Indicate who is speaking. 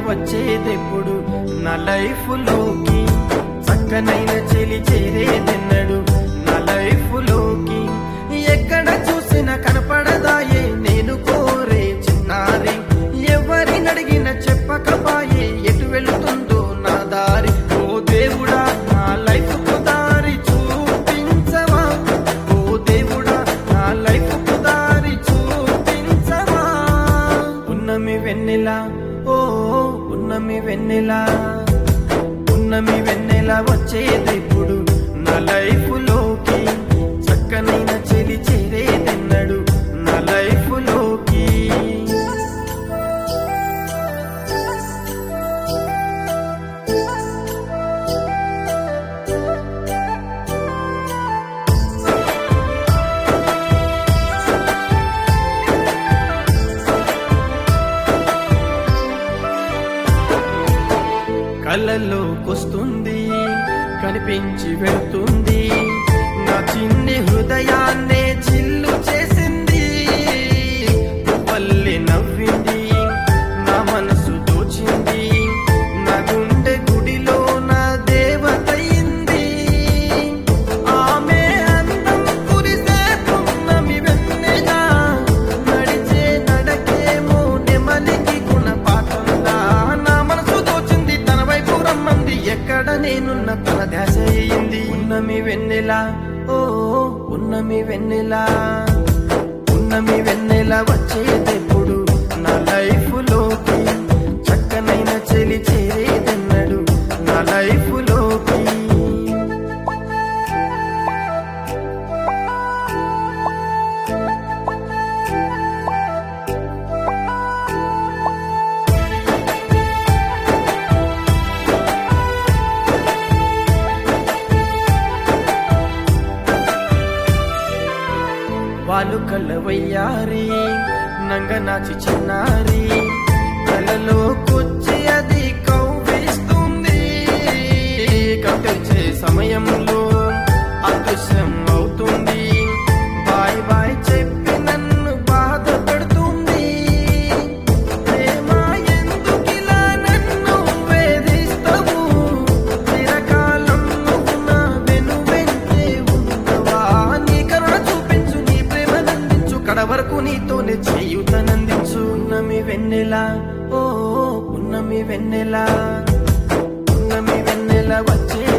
Speaker 1: వచ్చేదెప్పుడు నా లైఫ్ లోకి చక్కనైన చెలి చేరేదెన్నడు నా లైఫ్ లోకి ఎక్కడ చూసినా కనపడదాయే నేను కోరే చిన్నారి ఎవరిని అడిగిన చెప్పకపాయే ఎటు వెళుతుందో నా దారి ఓ దేవుడా నా లైఫ్ కు దారి చూపించవా ఓ దేవుడా నా లైఫ్ కు దారి చూపించవా ఉన్నమి వెన్నెలా ఓ ఉన్నమి వెన్నెలా ఉన్నమి వెన్నెల వచ్చేదెప్పుడు నా లైఫ్ లోకి చక్కనైన చెలి చేరేదెన్నడు నా లైఫ్ లోకి కళ్ళలోకొస్తుంది కనిపించి వెళ్తుంది నా చిన్ని హృదయాన్నే చిల్లు చేసింది పల్లె నవ్వింది నా మనసు దోచింది నా గుండె గుడిలో నా దేవతయింది ఆమె అందం కురిసే పున్నమి వెన్నెలా నడిచే నడకేమో నెమలికి గుణపాఠంలా నా మనసు దోచింది తన వైపు రమ్మంది ఎక్కడ నేనున్న తన ధ్యాస అయింది ఉన్నమి వెన్నెలా ఓ ఉన్నమి వెన్నెలా ఉన్నమి వెన్నెల వచ్చేదెప్పుడు నా లైఫ్ లోకి చక్కనైన చెలి చేరేదెన్నడు నా లైఫ్ లోకి వాళ్ళు కళ్ళవయ్యారి నంగనాచి చిన్నారి కళ్ళలో కూర్చి అది కౌగిస్తుంది కట్టెచ్చే సమయంలో అదృశ్యం అవుతుంది బాయ్ బాయ్ చెప్పి నన్ను బాధ పెడుతుంది ప్రేమ ఎందుకిలా నన్ను వేధిస్తావు చిరకాలం నువ్వు నా వెనువెంటే ఉండవా నీ కరుణ చూపించు నీ ప్రేమ నందించు కడ వరకు నీతోనే చేయుతనందించు ఉన్నమి వెన్నెలా ఓ ఉన్నమి వెన్నెలా ఉన్నమి వెన్నెల వచ్చే